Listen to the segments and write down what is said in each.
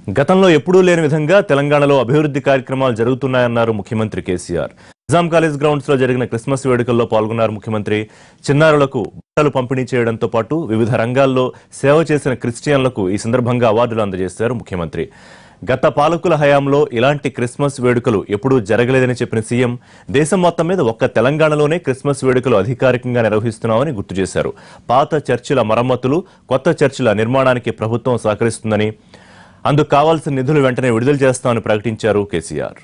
గతంలో ఎప్పుడూ లేని విధంగా తెలంగాణలో అభివృద్ధి కార్యక్రమాలు జరుగుతున్నాయన్నారు ముఖ్యమంత్రి కేసీఆర్ నిజాం కాలేజ్ గ్రౌండ్స్ లో జరిగిన క్రిస్మస్ వేడుకల్లో పాల్గొన్నారు ముఖ్యమంత్రి చిన్నారులకు బట్టలు పంపిణీ చేయడంతో పాటు వివిధ రంగాల్లో సేవ చేసిన క్రిస్టియన్లకు ఈ సందర్భంగా అవార్డులు అందజేశారు ముఖ్యమంత్రి గత పాలకుల హయాంలో ఇలాంటి క్రిస్మస్ వేడుకలు ఎప్పుడూ జరగలేదని చెప్పిన సీఎం దేశం మొత్తం మీద ఒక్క తెలంగాణలోనే క్రిస్మస్ వేడుకలు అధికారికంగా నిర్వహిస్తున్నామని గుర్తు చేశారు పాత చర్చిల మరమ్మతులు కొత్త చర్చిల నిర్మాణానికి ప్రభుత్వం సహకరిస్తుందని అందుకు కావాల్సిన నిధులు వెంటనే విడుదల చేస్తామని ప్రకటించారు కేసీఆర్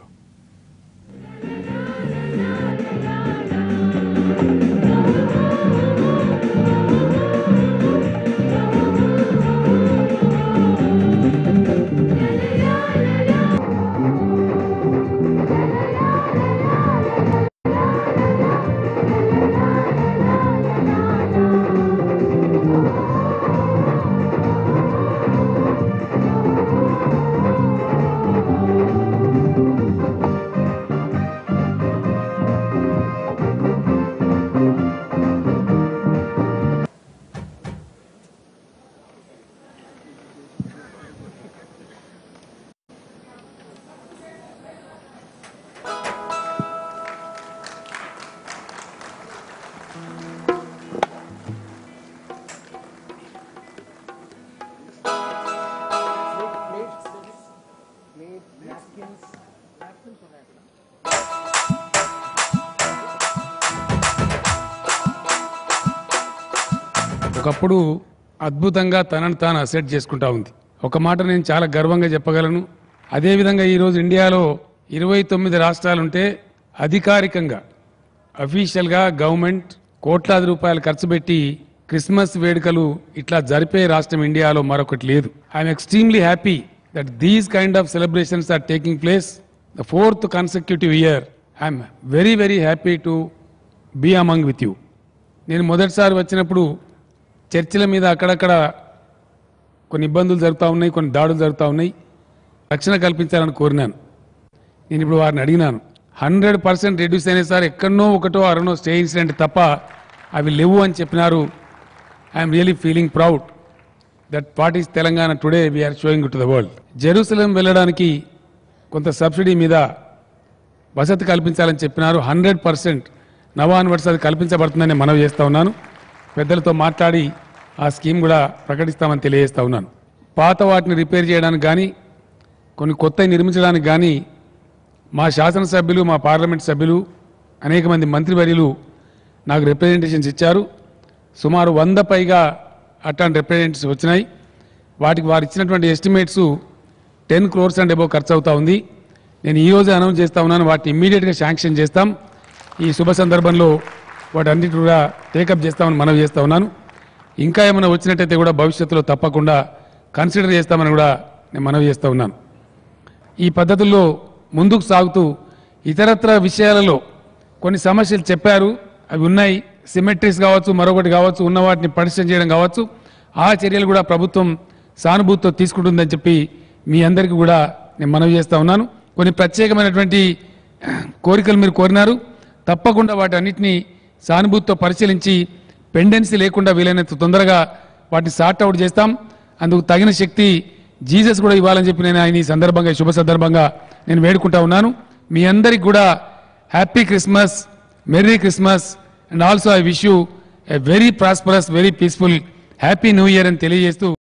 ఒకప్పుడు అద్భుతంగా తనను తాను అసెట్ చేసుకుంటా ఉంది ఒక మాట నేను చాలా గర్వంగా చెప్పగలను అదేవిధంగా ఈరోజు ఇండియాలో ఇరవై తొమ్మిది రాష్ట్రాలుంటే అధికారికంగా అఫీషియల్గా గవర్నమెంట్ కోట్లాది రూపాయలు ఖర్చు పెట్టి క్రిస్మస్ వేడుకలు ఇట్లా జరిపే రాష్ట్రం ఇండియాలో మరొకటి లేదు I'm extremely happy that these kind of celebrations are taking place the fourth consecutive year I'm very very happy to be among with you నేను మొదటిసారి వచ్చినప్పుడు చర్చిల మీద అక్కడక్కడ కొన్ని ఇబ్బందులు జరుగుతూ ఉన్నాయి కొన్ని దాడులు జరుగుతూ ఉన్నాయి రక్షణ కల్పించాలని కోరినాను నేను ఇప్పుడు వారిని అడిగినాను హండ్రెడ్ పర్సెంట్ రెడ్యూస్ అయినా సార్ ఎక్కడనో ఒకటో అరనో స్టే ఇన్సిడెంట్ తప్ప అవి లేవు అని చెప్పినారు I'm really feeling proud that part is Telangana today we are showing to the world Jerusalem వెళ్ళడానికి కొంత సబ్సిడీ మీద వసతి కల్పించాలని చెప్పినారు హండ్రెడ్ పర్సెంట్ నవాన్ వర్డ్స్ అది కల్పించబడుతుందని మనవి చేస్తా ఉన్నాను పెద్దలతో మాట్లాడి ఆ స్కీమ్ కూడా ప్రకటిస్తామని తెలియజేస్తా ఉన్నాను పాత వాటిని రిపేర్ చేయడానికి కానీ కొన్ని కొత్తవి నిర్మించడానికి కానీ మా శాసనసభ్యులు మా పార్లమెంట్ సభ్యులు అనేక మంది మంత్రివర్యులు నాకు రిప్రజెంటేషన్స్ ఇచ్చారు సుమారు వంద పైగా అట్లాంటి రిప్రజెంటేషన్స్ వచ్చినాయి వాటికి వారు ఇచ్చినటువంటి estimates ten crores and above ఖర్చు అవుతా ఉంది నేను ఈ రోజు అనౌన్స్ చేస్తా ఉన్నాను వాటిని ఇమ్మీడియట్గా శాంక్షన్ చేస్తాం ఈ శుభ సందర్భంలో వాటన్నిటి కూడా టేకప్ చేస్తామని మనవి చేస్తా ఉన్నాను ఇంకా ఏమైనా వచ్చినట్టయితే కూడా భవిష్యత్తులో తప్పకుండా కన్సిడర్ చేస్తామని కూడా నేను మనవి చేస్తా ఉన్నాను ఈ పద్ధతుల్లో ముందుకు సాగుతూ ఇతరత్ర విషయాలలో కొన్ని సమస్యలు చెప్పారు అవి ఉన్నాయి సిమెట్రీస్ కావచ్చు మరొకటి కావచ్చు ఉన్న వాటిని పరిచయం చేయడం కావచ్చు ఆ చర్యలు కూడా ప్రభుత్వం సానుభూతితో తీసుకుంటుందని చెప్పి మీ అందరికీ కూడా నేను మనవి చేస్తా ఉన్నాను కొన్ని ప్రత్యేకమైనటువంటి కోరికలు మీరు కోరినారు తప్పకుండా వాటి అన్నిటినీ సానుభూతితో పరిశీలించి పెండెన్సీ లేకుండా వీలైనంత తొందరగా వాటిని సార్ట్ అవుట్ చేస్తాం అందుకు తగిన శక్తి జీసస్ కూడా ఇవ్వాలని చెప్పి నేను ఆయన ఈ సందర్భంగా ఈ శుభ సందర్భంగా నేను వేడుకుంటా ఉన్నాను మీ అందరికి కూడా happy Christmas merry Christmas and also I wish you a very prosperous very peaceful happy new year అని తెలియజేస్తూ